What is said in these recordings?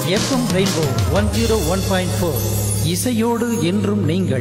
FM rainbow one zero one point four இசையோடு என்றும் நீங்கள்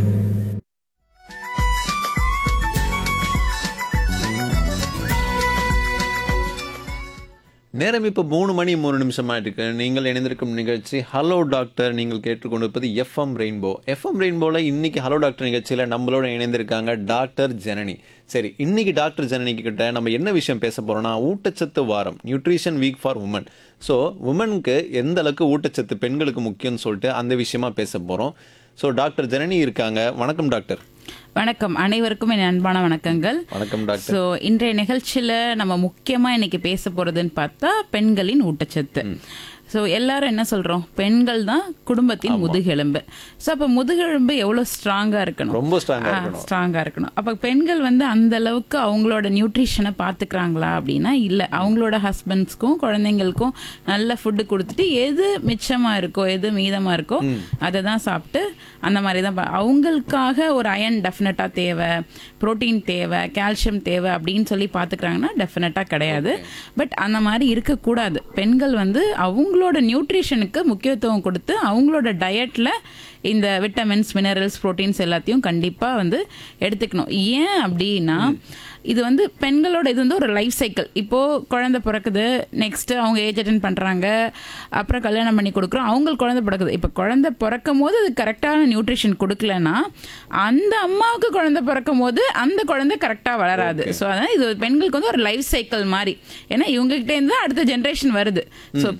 நேரம் இப்போ மூணு மணி மூணு நிமிஷமா இருக்கு நீங்கள் இணைந்திருக்கும் நிகழ்ச்சி ஹலோ டாக்டர் நீங்கள் கேட்டுக்கொண்டிருப்பது எஃப்எம் ரெயின்போ எஃப்எம் ரெயின்போல இன்னைக்கு ஹலோ டாக்டர் நிகழ்ச்சியில நம்மளோட இணைந்திருக்காங்க டாக்டர் ஜனனி சரி இன்னைக்கு டாக்டர் ஜனனி கிட்ட நம்ம என்ன விஷயம் பேச போறோம்னா ஊட்டச்சத்து வாரம் nutrition week for women so உமனுக்கு எந்த அளவுக்கு ஊட்டச்சத்து பெண்களுக்கு முக்கியம்னு சொல்லிட்டு அந்த விஷயமா பேச போறோம் ஸோ டாக்டர் ஜனனி இருக்காங்க வணக்கம் டாக்டர் வணக்கம் அனைவருக்கும் என் அன்பான வணக்கங்கள் வணக்கம் டாக்டர் ஸோ இன்றைய நிகழ்ச்சியில நம்ம முக்கியமா இன்னைக்கு பேச போறதுன்னு பார்த்தா பெண்களின் ஊட்டச்சத்து ஸோ எல்லாரும் என்ன சொல்றோம் பெண்கள் தான் குடும்பத்தின் முதுகெலும்பு ஸோ அப்போ முதுகெலும்பு எவ்வளோ ஸ்ட்ராங்கா இருக்கணும் ரொம்ப ஸ்ட்ராங்கா இருக்கணும் ஸ்ட்ராங்கா இருக்கணும் அப்போ பெண்கள் வந்து அந்த அளவுக்கு அவங்களோட நியூட்ரிஷனை பார்த்துக்கிறாங்களா அப்படின்னா இல்லை அவங்களோட ஹஸ்பண்ட்ஸ்க்கும் குழந்தைங்களுக்கும் நல்ல ஃபுட்டு கொடுத்துட்டு எது மிச்சமா இருக்கோ எது மீதமா இருக்கோ அதை தான் சாப்பிட்டு அந்த மாதிரி தான் பா- அவங்களுக்காக ஒரு அயன் டெஃபினட்டா தேவை புரோட்டீன் தேவை கால்சியம் தேவை அப்படின்னு சொல்லி பார்த்துக்கிறாங்கன்னா டெஃபினட்டா கிடையாது பட் அந்த மாதிரி இருக்கக்கூடாது பெண்கள் வந்து அவங்களோட நியூட்ரிஷனுக்கு முக்கியத்துவம் கொடுத்து அவங்களோட டயட்ல இந்த விட்டமின்ஸ் மினரல்ஸ் புரோட்டீன்ஸ் எல்லாத்தையும் கண்டிப்பா வந்து எடுத்துக்கணும் ஏன் அப்படின்னா இது வந்து பெண்களோட இது வந்து ஒரு லைஃப் சைக்கிள் இப்போ குழந்தை பிறக்குது நெக்ஸ்ட் அவங்க ஏஜ் அட்டன் பண்றாங்க அப்புறம் கல்யாணம் பண்ணி கொடுக்குறோம் அவங்களுக்கு குழந்தை பிறக்குது இப்போ குழந்தை பிறக்கும் போது அது கரெக்டான நியூட்ரிஷன் கொடுக்கலன்னா அந்த அம்மாவுக்கு குழந்தை பிறக்கும் போது அந்த குழந்தை கரெக்டாக வளராது ஸோ அதான் இது பெண்களுக்கு வந்து ஒரு லைஃப் சைக்கிள் மாதிரி ஏன்னா இவங்ககிட்ட இருந்து தான் அடுத்த ஜென்ரேஷன் வருது ஸோ